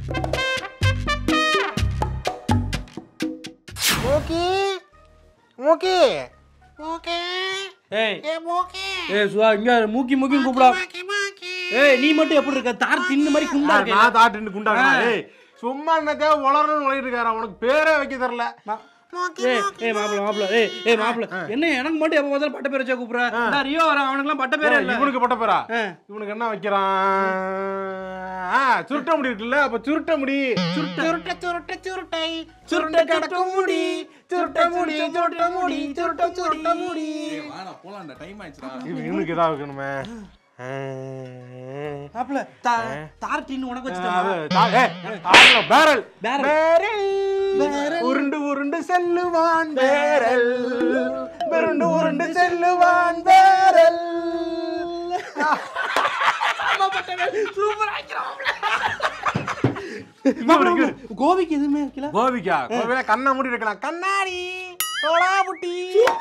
மூக்கி மூக்கி மூக்கி ஏய் ஏ மூக்கி ஏய் சுவா இங்க மூக்கி மூக்கி கூப்பிடா மூக்கி மூக்கி ஏய் நீ மட்டும் எப்படி இருக்க தார் தின்னு மாதிரி குண்டா நான் இருக்க நான் தாட்டுன்னு குண்டாடுறா ஏய் சும்மா என்னக்கா உளறணும் உழையிட்டு இருக்காரா உனக்கு பேரே வைக்க தெரியல மூக்கி ஏய் ஏய் மாப்பிள மாப்பிள ஏய் ஏய் மாப்பிள என்ன எனக்கு மட்டும் எப்ப பார்த்தாலும் பட்ட பேர் வச்சா கூப்பிடுற நான் ரியோ வரேன் அவனுக்குலாம் பட்ட பேரே இல்ல இவனுக்கு பட்ட பேரா ஆ. இவனுக்கு என்ன வைக்கிறான் ஆ, சுருட்ட முடி இருக்குல்ல அப்ப சுருட்ட முடி சுருட்ட சுருட்ட சுருட்ட சுருட்டை சுருட்ட கடக்க முடி சுருட்ட முடி சுருட்ட முடி சுருட்ட சுருட்ட முடி வாடா போலாம்டா டைம் ஆயிடுச்சுடா இவ- இவனுக்கு ஏதாவது வைக்கணுமே ஆ. மாப்பிள தார் தின்னு உனக்கு அது, வச்சுட்டேன் தா- ஏய், தாழ்ல, பேரல் பேரல். பேரல் உருண்டு உருண்டு செல்லுவான் பேரல் உருண்டு உருண்டு செல்லுவான் பேரல் மாப்பிள கோபிக்கு எதுவுமே வைக்கல கோபிக்கா கோபில கண்ணை மூடி இருக்கலாம் கண்ணாடி சோடா புட்டி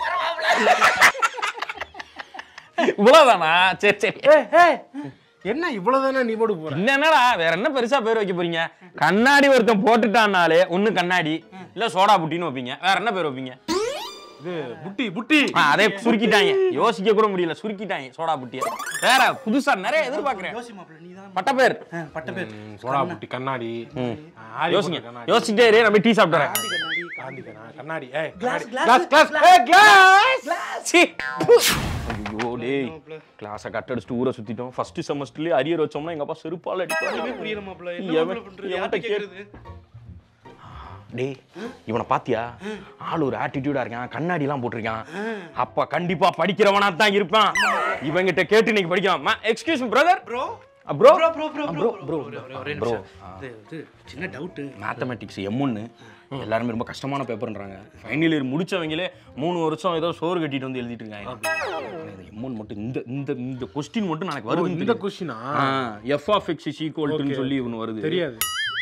இவ்வளவுதானா சரி சரி ஏய், ஏய், என்ன இவ்வளவுதானே நீ போட்டு போற இன்னும் என்னடா வேற என்ன பெருசா பேர் வைக்க போறீங்க கண்ணாடி ஒருத்தன் போட்டுட்டான்னாலே ஒண்ணு கண்ணாடி இல்ல சோடா புட்டின்னு வைப்பீங்க வேற என்ன பேர் வைப்பீங்க இது புட்டி புட்டி ஆ, அதே சுருக்கிட்டாங்க யோசிக்க கூட முடியல சுருக்கிட்டாங்க சோடா புட்டிய வேற புதுசா நிறைய எதிர்பார்க்கறேன் யோசி மாப்பிள நீ தான் பட்ட பேர் பட்ட பேர் சோடா புட்டி கண்ணாடி ஆரி யோசிங்க போட்ட கண்ணாடி யோசிச்சுட்டே இரு நம்ம டீ சாப்பிட்டுறேன் காந்தி கண்ணா- கண்ணாடி ஏய் Glass, கண்ணாடி. glass, glass, glass, ஏய், glass. சீ. ஐயோ டேய் கிளாஸை கட் அடிச்சுட்டு ஊரை சுத்திட்டோம் ஃபர்ஸ்ட் செமஸ்டர்லயே அரியர் வச்சோம்னா எங்க அப்பா செருப்பால அடிப்பாரு புரியல மாப்பிள எவன்- என்ன மாப்பிள பண்றது எவன்கிட்ட யார்ட்ட கேட்டு- கேக்குறது டேய் இவனை பாத்தியா ஆள் ஒரு ஆட்டிடியூடா இருக்கான் கண்ணாடி எல்லாம் போட்டிருக்கான் அப்ப கண்டிப்பா படிக்கிறவனா தான் இருப்பான் இவங்கிட்ட கேட்டு இன்னைக்கு படிக்கலாம் excuse brother bro bro bro bro bro bro, bro bro, bro ஒரே bro. நிமிஷம் இது இது சின்ன டவுட் மேத்தமெட்டிக்ஸ் எம்ஒன்னு எல்லாருமே ரொம்ப கஷ்டமான பேப்பர்ன்றாங்க ஃபைனல் இயர் முடிச்சவங்களே மூணு வருஷம் ஏதோ சோறு கட்டிட்டு வந்து எழுதிட்டு இருக்காங்க எம்ஒன் மட்டும் இந்த இந்த இந்த கொஸ்டின் மட்டும் எனக்கு வருது இந்த கொஸ்டினா F of X is equal சொல்லி இவனு வருது தெரியாது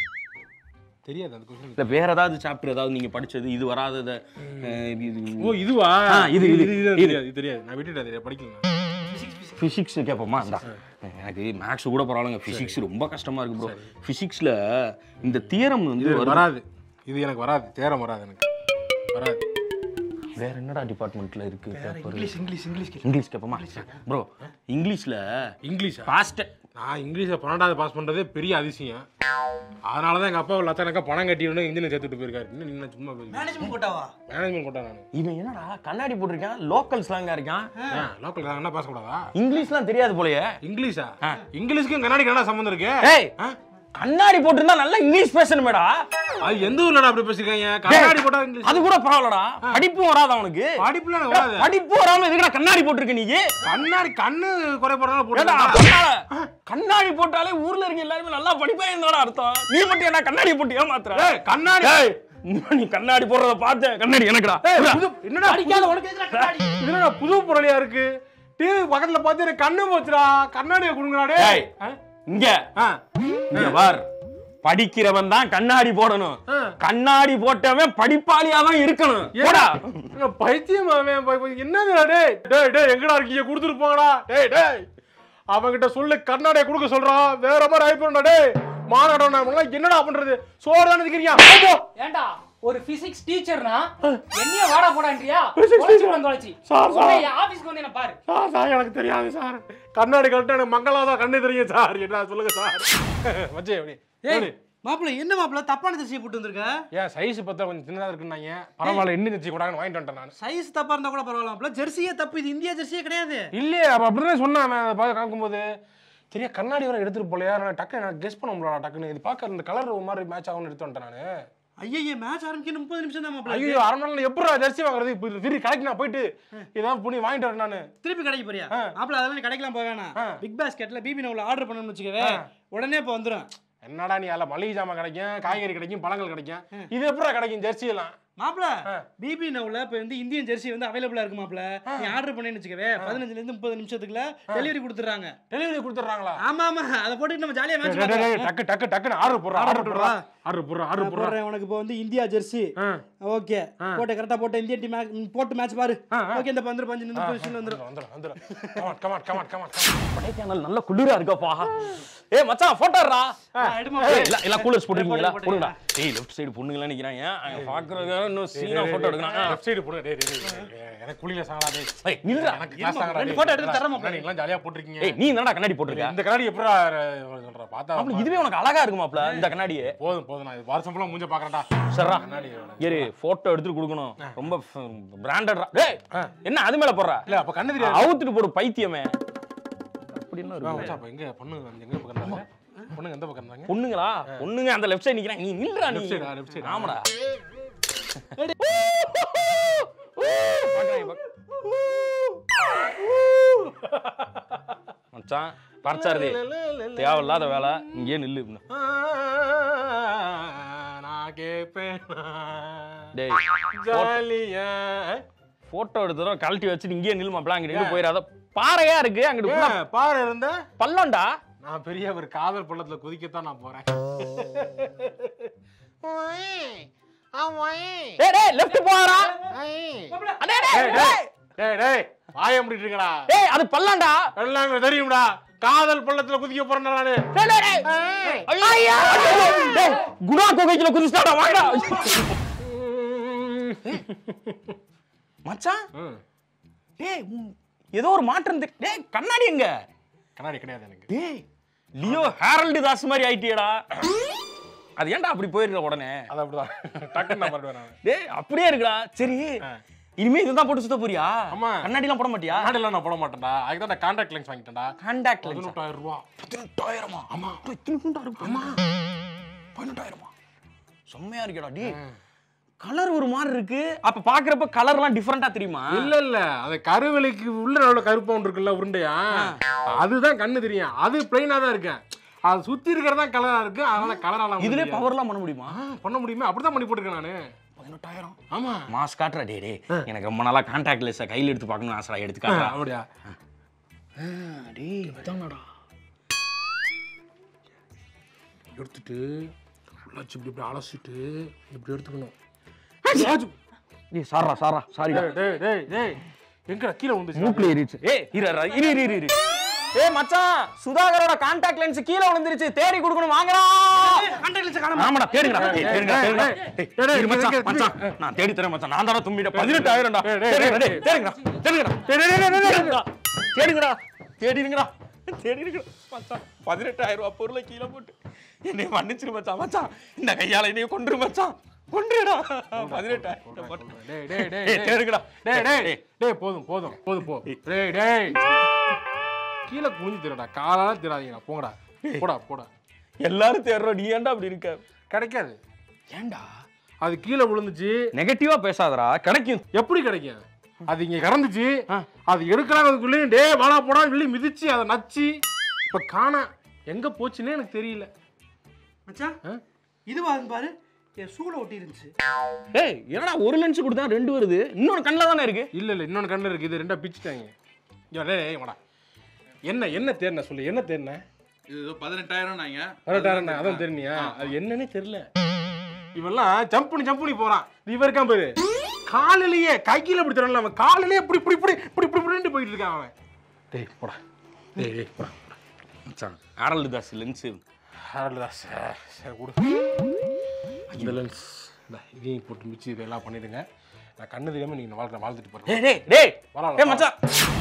தெரியாது அந்த கொஸ்டின் இல்ல வேற ஏதாவது சாப்டர் ஏதாவது நீங்க படிச்சது இது வராதத அஹ், இது- இது ஓ இதுவா ஆ, இது, இது, இது இது. தெரியாது இது தெரியாது நான் விட்டுட்டேன் தெரியாது படிக்கல ஃபிசிக்ஸ் கேட்போமா இந்தா எனக்கு மேக்ஸ் கூட பரவாயில்லைங்க ஃபிசிக்ஸ் ரொம்ப கஷ்டமா இருக்கு ப்ரோ ஃபிசிக்ஸ்ல இந்த தியரம் வந்து இது வருது. வராது இது எனக்கு வராது தேரம் வராது எனக்கு வராது வேற என்னடா டிபார்ட்மெண்ட்ல இருக்கு paper English English English English கேட்போமா ப்ரோ இங்கிலீஷ்ல இங்கிலீஷா பாஸ்ட் நான் இங்கிலீஷை பன்னெண்டாவது பாஸ் பண்றதே பெரிய அதிசயம் அதனால தான் எங்க அப்பா ஒரு லட்சக்கணக்கா பணம் கட்டிட்டு இன்ஜினியர் சேர்த்துட்டு போயிருக்காரு இன்னும் நின்று சும்மா மேனேஜ்மெண்ட் கோட்டாவா மேனேஜ்மெண்ட் போட்டேன் நான் இவன் என்னடா கண்ணாடி போட்டிருக்கான் லோக்கல் ஸ்லாங்கா இருக்கான் லோக்கல் என்ன பாஸ் கூடாதா இங்கிலீஷ்லாம் தெரியாது போலயே இங்கிலீஷா இங்கிலீஷ்க்கும் கண்ணாடி என்ன சம்மந்தம் இருக்கு ஏய் ஆ? கண்ணாடி போட்டிருந்தா நல்லா இங்கிலீஷ் பேசணுமேடா அது எந்த ஊர்லடா அப்படி பேசிருக்காங்க கண்ணாடி போட்டா இங்கிலீஷ் அது கூட பரவாயில்லடா படிப்பும் வராது அவனுக்கு படிப்புல எனக்கு வராது படிப்பு வராம எதுக்குடா கண்ணாடி போட்டிருக்க நீ கண்ணாடி கண்ணு குறை போடுறதுனால ஏண்டா, போட்டு கண்ணால- கண்ணாடி போட்டாலே ஊர்ல இருக்க எல்லாருமே நல்லா படிப்பா இருந்தாடா அர்த்தம் நீ மட்டும் என்ன கண்ணாடி போட்டு ஏமாத்துற ஏய் கண்ணாடி ஏய், நீ கண்ணாடி போடுறத பார்த்தேன் கண்ணாடி எனக்குடா ஏய், புது- என்னடா படிக்காத உனக்கு எதுக்குடா கண்ணாடி புது- என்னடா புது பொருளியா இருக்கு டிவி பக்கத்துல பார்த்து எனக்கு கண்ணு போச்சுடா கண்ணாடியை கொடுங்கடா டேய் ஏய். ஆ? இங்க ஆ. இங்க பார் படிக்கிறவன் தான் கண்ணாடி போடணும் ஆ. கண்ணாடி போட்டவன் படிப்பாளியா தான் இருக்கணும் போடா ஏங்க, பைத்தியம் அவன் பை- பை- என்னதுடா டேய் டேய் டேய் எங்கடா இருக்கீங்க கொடுத்துட்டு போங்கடா டேய் டேய் அவன்கிட்ட சொல்லு கண்ணாடியை கொடுக்க சொல்றான் வேற மாதிரி ஆயிப்போம்டா டேய் மாநாடம் என்னடா பண்றது சோறு தானே இருக்கிறீங்க போ ஏண்டா ஒரு பிசிக்ஸ் டீச்சர்னா என்னைய வாடா போடான்றியா Physics தொலைச்சு teacher. விடுறேன் தொலைச்சு சார், சார். உன்னை என் ஆபீஸ்க்கு வந்து என்ன பாரு சார் சார் எனக்கு தெரியாது சார் கண்ணாடி கரெக்டாக எனக்கு மங்களாதான் கண்ணு தெரியும் சார் என்ன சொல்லுங்க சார் வச்சே எப்படி ஏய் மாப்பிள என்ன மாப்பிள தப்பான திசையை போட்டு வந்திருக்க ஏன் சைஸ் பார்த்தா கொஞ்சம் சின்னதாக இருக்குன்னாங்க பரவாயில்ல என்ன தச்சு கூடாங்கன்னு வாங்கிட்டு வந்துட்டேன் நான் சைஸ் தப்பா இருந்தா கூட பரவாயில்ல மாப்பிள ஜெர்சியே தப்பு இது இந்தியா ஜெர்சியே கிடையாது இல்லையே அப்போ அப்படிதான் சொன்னான் அவன் அதை பார்க்க காக்கும்போது சரியா கண்ணாடி வர எடுத்துட்டு போலையா நான் டக்குன்னு எனக்கு கெஸ் பண்ண முடியல டக்குன்னு இது பார்க்க இந்த கலர் ஒரு மாதிரி மேட்ச் ஆகும்னு எடுத்து வந்துட்டேன் நான் ஐயே மேட்ச் ஆரம்பிக்க முப்பது நிமிஷம் தான் மாப்பிள ஐயோ அரை மணி நேரம் எப்படி ஜெர்சி வாங்குறது இப்போ திரு கடைக்கு நான் போயிட்டு இதான் புனி வாங்கிட்டு வரேன் நான் திருப்பி கடைக்கு போறியா ஆ. மாப்பிள அதெல்லாம் நீ கடைக்கெல்லாம் போக வேணாம் ஆ. பிக் பாஸ்கெட்ல பிபி நவுல ஆர்டர் பண்ணணும்னு வச்சுக்கவே உடனே இப்போ வந்துடும் என்னடா நீ அதில் மளிகை ஜாமான் கிடைக்கும் காய்கறி கிடைக்கும் பழங்கள் கிடைக்கும் இது எப்படா கிடைக்கும் ஜெர்சி எல்லாம் மாப்பிள ஆ. பிபி நவுல இப்போ வந்து இந்தியன் ஜெர்சி வந்து அவைலபிளா இருக்கு மாப்பிள நீ ஆர்டர் பண்ணேன்னு வச்சுக்கவே பதினஞ்சுல இருந்து முப்பது நிமிஷத்துக்குள்ள டெலிவரி கொடுத்துறாங்க டெலிவரி கொடுத்துட்றாங்களா ஆமா ஆமா அதை போட்டுட்டு நம்ம ஜாலியா மேட்ச் டேய், டேய், டேய், டக்கு டக்கு டக்குன்னு ஆர்டர் போடுறா Order ஆர்டர் போடுறா ஆர்டர் போடுறா ஆர்டர் போடுறா போடுறேன் உனக்கு இப்போ வந்து இந்தியா ஜெர்சி ஆ ஓகே போட்டு கரெக்டா போட்டு இந்தியன் டீம் போட்டு மேட்ச் பாரு ஆ, ஆ. ஓகே இந்த வந்துரு பஞ்சு நின்று பொசிஷன் வந்துரு வந்துடும் வந்துடும் come on come on come on come on come on Kodaikanal நல்ல குளிரா இருக்கப்பா ஏ மச்சான் போட்டோடா எடுமா எல்லாம் கூலர்ஸ் போட்டுருக்கீங்களா போட்டு, போடுங்கடா டேய் லெஃப்ட் சைடு பொண்ணுங்களா நிக்கிறாங்க அங்க பாக்குறது இன்னும் சீனா போட்டோ எடுக்கறாங்க லெஃப்ட் சைடு போடு டேய் டேய், டேய் டேய். எனக்கு குளியில சாங்கடா டேய் ஏய் நில்றா எனக்கு class சாங்கடா ரெண்டு டேய். photo எடுத்து தரேன் மாப்ள. நீங்களாம் ஜாலியா போட்டிருக்கீங்க ஏய் நீ என்னடா கண்ணாடி போட்டிருக்க இந்த கண்ணாடி எப்படா சொல்ற பார்த்தா அப்படி இதுவே உனக்கு அழகா இருக்கு மாப்ள இந்த கண்ணாடியே போதும் போதும் நான் இது வருஷம் ஃபுல்லா மூஞ்ச பாக்குறேன்டா சரிடா கண்ணாடி ஏறு போட்டோ எடுத்துட்டு கொடுக்கணும் ரொம்ப பிராண்டடா டேய் என்ன அது மேல போடுற இல்ல அப்ப கண்ணு தெரியாது அவுத்துட்டு போடு பைத்தியமே அப்படின்னு வா, இருக்கு மச்சான், அப்ப எங்க பொண்ணு எங்க பக்கம் இருந்தாங்க பொண்ணுங்க எந்த பக்கம் இருந்தாங்க பொண்ணுங்களா பொண்ணுங்க அந்த லெஃப்ட் சைடு நிக்கிறாங்க நீ நில்றா நீ Left side ஆ, left side ஆ. ஆமாடா மச்சான் பறச்சாருதே தேவையில்லாத வேலை இங்கேயே நில்லு ஆ, நான் கேப்பேன் டேய் ஜாலியா போட்டோ எடுத்துறோம் கழட்டி வச்சுட்டு இங்கேயே நில்லு மாப்பிள அங்கிட்டு இங்க போயிடாத பாறையா இருக்கு அங்கிட்டு full ஆ ஏன், பாரு இருந்த பள்ளம்டா நான் பெரிய ஒரு காதல் பள்ளத்துல குதிக்கத்தான் நான் போறேன் டேய் டேய் லெஃப்ட் போறா அடே டேய் டேய், டேய், டேய் டேய் வாய முடிட்டு இருக்கடா டேய் அது பள்ளம்டா எல்லாம் எனக்கு தெரியும்டா காதல் பள்ளத்துல குதிக்க போறேன் நானு டேய் டேய் டேய் ஐயா டேய் குணா கோகைக்குள்ள குதிச்சாடா வாங்கடா மச்சான் ம், டேய் உம், ஏதோ ஒரு மாற்றம் தெரி- டேய் கண்ணாடி எங்க கண்ணாடி கிடையாது எனக்கு டேய் லியோ ஹேரல்டு தாஸ் மாதிரி ஆயிட்டியடா அது ஏன்டா அப்படி போயிருக்க உடனே அது அப்படிதான் டக்குன்னு நான் பண்ணுவேன் நான் டேய் அப்படியே இருக்குடா சரி இனிமே இதுதான் போட்டு சுத்த போறியா ஆமா. கண்ணாடிலாம் போட மாட்டியா கண்ணாடிலாம் நான் போட மாட்டேன்டா அதுக்கு தான் நான் கான்டாக்ட் லென்ஸ் வாங்கிட்டேன்டா கான்டாக்ட் லென்ஸ் பதினெட்டாயிரம் ரூபா பதினெட்டாயிரமா ஆமா இத்தனை குண்டா இருக்கு ஆமா பதினெட்டாயிரமா செம்மையா இருக்கேடா டேய் கலர் ஒரு மாதிரி இருக்கு அப்ப பாக்குறப்ப கலர்லாம் டிஃபரெண்டா தெரியுமா இல்ல இல்ல அந்த கருவெளிக்கு உள்ள நல்ல கருப்பு ஒன்று இருக்குல்ல உருண்டையா அதுதான் கண்ணு தெரியும் அது பிளைனா தான் இருக்கேன் அது சுத்தி இருக்கிறது தான் கலரா இருக்கு அதனால கலரால இதுல பவர்லாம் பண்ண முடியுமா பண்ண முடியுமா அப்படிதான் பண்ணி போட்டுருக்கேன் நானு பதினெட்டாயிரம் ஆமா மாஸ் காட்டுறா டே டே எனக்கு ரொம்ப நாளா கான்டாக்ட் லெஸ்ஸை கையில் எடுத்து பார்க்கணும் ஆசை எடுத்து காட்டுறா அப்படியா டேய் இதானடா எடுத்துட்டு உள்ளாச்சு இப்படி இப்படி அலசிட்டு இப்படி எடுத்துக்கணும் டேய் சாரா சாரா சாரி டேய், டேய் டேய் டேய் எங்கடா கீழே வந்துச்சு மூக்குல ஏறிச்சு ஏய் இரு இரு, இரு இரு இரு இரு ஏய் மச்சான் சுதாகரோட கான்டாக்ட் லென்ஸ் கீழே விழுந்துருச்சு தேடி கொடுக்கணும் வாங்கடா கான்டாக்ட் லென்ஸ் காணோம் ஆமாடா தேடுங்கடா டேய், தேடுங்கடா டேய், தேடுங்கடா டேய், டேய், டேய், இரு மச்சான் டேய், மச்சான் நான் தேடி தரேன் மச்சான் நான் தான தும்பிட்ட பதினெட்டாயிரம்டா டேய், டேய், தேடுங்கடா டேய், டேய் தேடுங்கடா தேடுங்கடா டேய், டேய், டேய், டேய், தேடுங்கடா தேடுங்கடா தேடிருங்கடா தேடிருங்கடா மச்சான் பதினெட்டாயிரம் ரூபாய் பொருளை கீழே போட்டு என்னை மன்னிச்சிரு மச்சான் மச்சான் இந்த கையால என்னைய கொன்றுரு மச்சான் கொன்றுடா பதினெட்டாயிரம் போட்டு. டேய் டேய் டேய் ஏய், தேடுங்கடா டேய் டேய் டேய் போதும் போதும் போதும் போ டேய் டேய் கீழே குனிஞ்சு திருடா காலால திராதீங்கடா போங்கடா போடா போடா எல்லாரும் தேடுறோம் நீ ஏன்டா அப்படி இருக்க கிடைக்காது ஏன்டா அது கீழே விழுந்துச்சு நெகட்டிவா பேசாதடா கிடைக்கும் எப்படி கிடைக்கும் அது இங்க கிடந்துச்சு அது எடுக்கிறாங்கக்குள்ளேயும் டேய் வாடா போடான்னு சொல்லி மிதிச்சு அதை நச்சு இப்ப காணா எங்க போச்சுன்னே எனக்கு தெரியல மச்சான் ஆ? இதுவா அது பாரு என் சூளை ஒட்டி இருந்துச்சு ஏய் என்னடா ஒரு லென்ஸ் கொடுத்தா ரெண்டு வருது இன்னொரு கண்ணில் தானே இருக்கு இல்ல இல்ல இன்னொன்னு கண்ணு இருக்கு இது ரெண்டா பிச்சுட்டாங்க இங்க டேய் டேய், வாடா என்ன என்ன தேர்ன சொல்லு என்ன தேர்ன இது ஏதோ பதினெட்டாயிரம் நாங்க கரெக்டாக அதான் தெரியுமியா அது என்னன்னே தெரியல இவெல்லாம் ஜம்ப் பண்ணி ஜம்ப் பண்ணி போறான் இவன் இருக்கான் பாரு காலிலேயே கையில இப்படி தரல அவன் காலிலேயே இப்படி இப்படி இப்படி இப்படி இப்படி இப்படின்னு போயிட்டு இருக்கான் அவன் டேய் போடா டேய் டேய் போடா மச்சான் ஆரல் தாஸ் லென்ஸ் ஹரல்தா சார் சரி கொடு இந்த லென்ஸ் இந்த இதையும் போட்டு மிச்சு இதெல்லாம் பண்ணிடுங்க நான் கண்ணு தெரியாம நீங்க வாழ்க்கை வாழ்ந்துட்டு போறேன் டேய் டேய் டேய் வரலாம், டேய் மச்சான்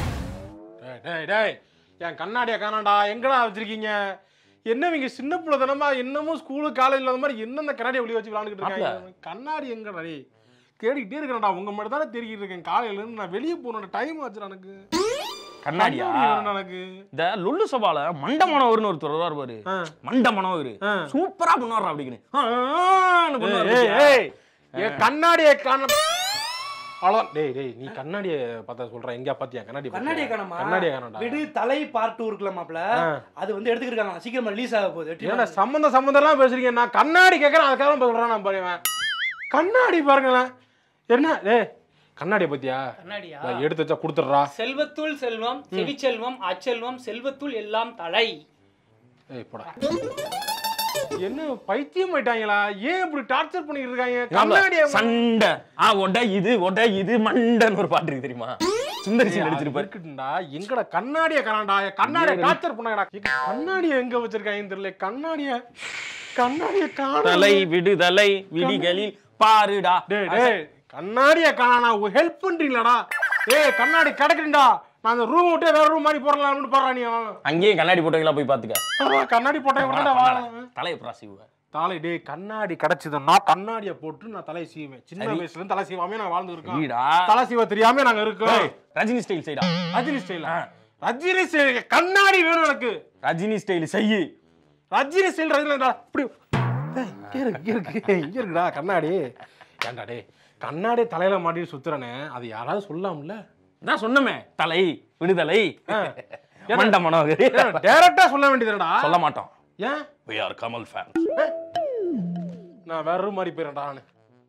டேய் டேய் டேய் என் கண்ணாடியை காணாண்டா எங்கடா வச்சிருக்கீங்க என்ன இவங்க சின்ன பிள்ளை தானமா என்னமோ ஸ்கூலு காலேஜ் இல்லாத மாதிரி என்ன இந்த கண்ணாடியை வெளியே வச்சு விளாண்டுட்டு இருக்காங்க கண்ணாடி எங்கடா டேய் தேடிக்கிட்டே இருக்கேன்டா உங்க மட்டும் தானே தேடிக்கிட்டு இருக்கேன் காலையில இருந்து நான் வெளியே போகணும் டைம் ஆச்சு எனக்கு கண்ணாடியா கண்ணாடி வேணும் எனக்கு இந்த லுல்லு சபால மண்டமனவர்னு ஒருத்தர் வருவார் பாரு ஆ. மண்டமனவர் ஆ. சூப்பரா பண்ணுவார் அப்படின்னு ஆன்னு பண்ணுவாரு ஏய், பாத்தியா? ஏய், என் கண்ணாடியை காண அவ்வளோதான் டேய் டேய் நீ கண்ணாடியை பார்த்தா சொல்றேன் எங்க பாத்தியா கண்ணாடி கண்ணாடியை காணோமா கண்ணாடியை காணோம்டா விடு தலை பார்ட் டூ இருக்குல்ல மாப்ள ஆ. அது வந்து எடுத்துக்கிருக்காங்க சீக்கிரமா ரிலீஸ் ஆக போகுது வெற்றி ஏன்னா சம்மந்தம் சம்மந்தம்லாம் பேசுறீங்க நான் கண்ணாடி கேட்கறேன் அதுக்காக சொல்றேன் நான் பாருவேன் கண்ணாடி பாருங்களேன் என்ன டேய் கண்ணாடியை பத்தியா கண்ணாடியா நான் எடுத்து வச்சா கொடுத்துட்றா செல்வத்துள் செல்வம் செவிச்செல்வம் அச்செல்வம் செல்வத்துள் எல்லாம் தலை ஏய் போடா என்ன பைத்தியம் ஆயிட்டாங்களா ஏன் இப்படி டார்ச்சர் பண்ணிட்டு இருக்காங்க கண்ணாடி சண்டை ஆ ஒட இது ஒட இது மண்டைன்னு ஒரு பாட்டு இருக்கு தெரியுமா சுந்தர் சி நடிச்சிருப்பாரு இருக்கட்டும்டா எங்கடா கண்ணாடிய கலாண்டா கண்ணாடிய டார்ச்சர் பண்ணாங்கடா கண்ணாடிய எங்க வச்சிருக்காங்கன்னு தெரியல கண்ணாடிய கண்ணாடிய காணோம் தலை விடுதலை விடிகளில் பாருடா டேய் டேய் கண்ணாடிய காணா ஹெல்ப் பண்றீங்களாடா ஏய் கண்ணாடி கிடைக்குண்டா நான் அந்த ரூம் விட்டு வேற ரூம் மாதிரி போறலாம்னு போறா நீ அங்கேயே கண்ணாடி போட்டவங்களா போய் பாத்துக்க ஆமா, கண்ணாடி போட்டேன் கூட வாழலாம் தலையை பிராசிவுவ தலை டேய் கண்ணாடி கிடைச்சதுன்னா கண்ணாடிய போட்டு நான் தலை சீவேன் சின்ன வயசுல இருந்து தலை சீவாமே நான் வாழ்ந்து இருக்கோம் வீடா தலை சீவ தெரியாம நாங்க இருக்கோம் ஏய், ரஜினி ஸ்டைல் செய்டா ரஜினி ஸ்டைல் ரஜினி ஸ்டைல் கண்ணாடி வேணும் எனக்கு ரஜினி ஸ்டைல் செய்யு ரஜினி ஸ்டைல் ரஜினி style. இப்படி டேய், இங்க இருக்கு இங்க இருக்கு இங்க இருக்குடா கண்ணாடி ஏன்டா டேய் கண்ணாடி தலையில மாட்டி சுத்துறனே அது யாராவது சொல்லலாம்ல நான் சொன்னமே தலை விடுதலை மண்ட மனோகர் டைரக்டா சொல்ல வேண்டியதுடா சொல்ல மாட்டோம் ஏன் we are கமல் ஃபேன் நான் வேற ரூம் மாதிரி போயிடறேன்டா நானு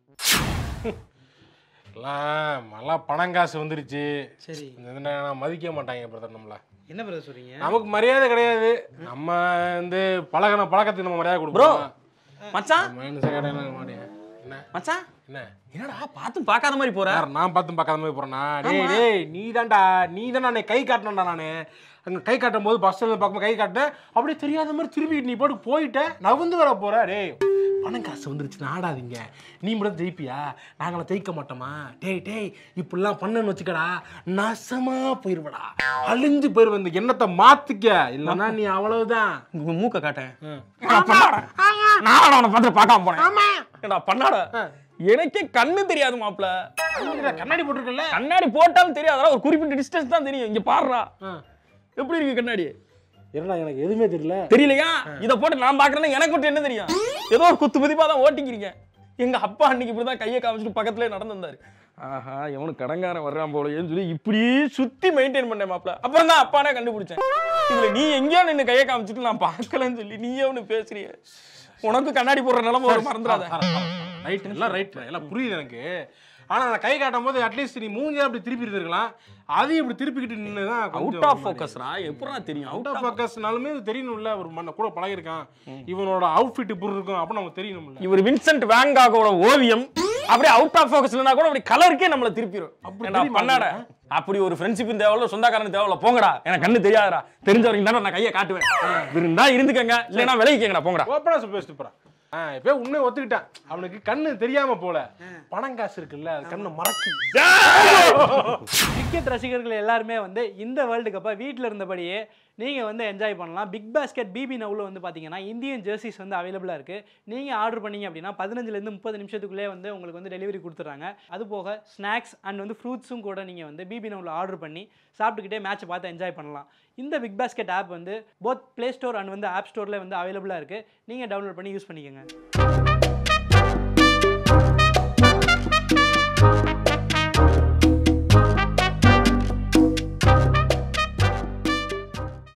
எல்லாம் எல்லாம் பணம் காசு வந்துருச்சு சரி இந்த இதுல நான் மதிக்க மாட்டாங்க பிரதர் நம்மள என்ன பிரதர் சொல்றீங்க நமக்கு மரியாதை கிடையாது நம்ம வந்து பழகின பழக்கத்துக்கு நம்ம மரியாதை ப்ரோ கொடுப்போம் மச்சான் மனுஷன் கிடையாது மாட்டேன் என்ன மச்சான் என்ன என்னடா பார்த்தும் பார்க்காத மாதிரி போற யார் நான் பார்த்தும் பார்க்காத மாதிரி போறேனா டேய் டேய் நீ தான்டா நீ தான் நான் கை காட்டினேன்டா நானு அங்க கை காட்டும் போது பஸ் ஸ்டாண்ட்ல பார்க்கும்போது கை காட்டினேன் அப்படியே தெரியாத மாதிரி திரும்பிட்டு நீ போட்டு போயிட்ட நவுந்து வர போற டேய் பணம் காசு வந்துருச்சு ஆடாதீங்க நீ மட்டும் ஜெயிப்பியா நாங்களாம் ஜெயிக்க மாட்டோமா டேய் டேய் இப்படிலாம் பண்ணுன்னு வச்சுக்கடா நாசமா போயிருவடா அழிஞ்சு போயிருவ இந்த எண்ணத்தை மாத்திக்க இல்லைன்னா நீ அவ்வளவுதான் உங்க மூக்க காட்டேன் ஏடா பண்ணாட நான் அவனை பார்த்து பார்க்காம போனேன் ஏடா பண்ணாட எனக்கே கண்ணு தெரியாது மாப்ள கண்ணாடி போட்டிருக்கல கண்ணாடி போட்டாலும் தெரியாதா ஒரு குறிப்பிட்ட டிஸ்டன்ஸ் தான் தெரியும் இங்க பாருடா எப்படி இருக்கு கண்ணாடி என்னடா எனக்கு எதுவுமே தெரியல தெரியலையா இத போட்டு நான் பாக்குறேன்னா எனக்கு மட்டும் என்ன தெரியும் ஏதோ ஒரு குத்து மதிப்பா தான் ஓட்டிக்கிறீங்க எங்க அப்பா அன்னைக்கு இப்படிதான் கையை காமிச்சிட்டு பக்கத்துலயே நடந்து வந்தாரு ஆஹா எவனும் கடங்காரன் வர்றான் போலயேன்னு சொல்லி இப்படியே சுத்தி மெயின்டைன் பண்ணேன் மாப்ள அப்புறம் தான் அப்பானே கண்டுபிடிச்சேன் இதுல நீ எங்கேயோ நின்னு கையை காமிச்சிட்டு நான் பார்க்கலன்னு சொல்லி நீயே ஒண்ணு பேசுறிய உனக்கு கண்ணாடி போடுற நிலைமை ஒரு மறந்துடாத ரைட் எல்லாம் ரைட் எல்லாம் புரியுது எனக்கு ஆனா நான் கை காட்டும் போது அட்லீஸ்ட் நீ மூஞ்சியா அப்படி திருப்பி இருந்திருக்கலாம் அதையும் இப்படி திருப்பிக்கிட்டு நின்று தான் அவுட் ஆஃப் ஃபோக்கஸ்ரா எப்படா தெரியும் அவுட் அவுட் ஆஃப் ஃபோக்கஸ்னாலுமே இது தெரியணும்ல ஒரு மண்ண கூட பழகிருக்கான் இவனோட அவுட்ஃபிட் இப்படி இருக்கும் அப்ப நமக்கு தெரியணும்ல இவர் வின்சென்ட் வேங்காகோட ஓவியம் அப்படியே அவுட் ஆஃப் ஃபோக்கஸ்லனா கூட அப்படி கலருக்கே நம்மள திருப்பிடும் அப்படி ஏன்டா தெரியுமா பண்ணாட அப்படி ஒரு ஃப்ரெண்ட்ஷிப் தேவையில்ல சொந்தக்காரன் தேவையில்ல போங்கடா எனக்கு கண்ணு தெரியாதுடா தெரிஞ்ச வரைக்கும் தானே நான் கையை காட்டுவேன் இருந்தா இருந்துக்கங்க இல்லைன்னா விலகிக்கங்கடா போங்கடா ஓப்பனா பேசிட்டு போறான் ஆ இப்போ உண்மையை ஒத்துக்கிட்டான் அவனுக்கு கண்ணு தெரியாம போல பணம் காசு இருக்குல்ல அது கண்ணை மறக்கி கிரிக்கெட் ரசிகர்கள் எல்லாருமே வந்து இந்த வேர்ல்டு கப்பை வீட்டில் இருந்தபடியே நீங்கள் வந்து என்ஜாய் பண்ணலாம் பிக் பாஸ்கெட் பிபி நவுல வந்து பார்த்தீங்கன்னா இந்தியன் ஜெர்சிஸ் வந்து அவைலபிளாக இருக்குது நீங்கள் ஆர்டர் பண்ணீங்க அப்படின்னா பதினஞ்சுலேருந்து முப்பது நிமிஷத்துக்குள்ளே வந்து உங்களுக்கு வந்து டெலிவரி கொடுத்துட்றாங்க அது போக ஸ்நாக்ஸ் அண்ட் வந்து ஃப்ரூட்ஸும் கூட நீங்கள் வந்து பிபி நவுல ஆர்டர் பண்ணி சாப்பிட்டுக்கிட்டே மேட்ச்சை பார்த்து என்ஜாய் பண்ணலாம் இந்த பிக் பாஸ்கெட் ஆப் வந்து போத் ப்ளே ஸ்டோர் அண்ட் வந்து ஆப் ஸ்டோரில் வந்து அவைலபிளாக இருக்குது நீங்கள் டவுன்லோட் பண்ணி யூஸ் பண்ணிக்கோங்க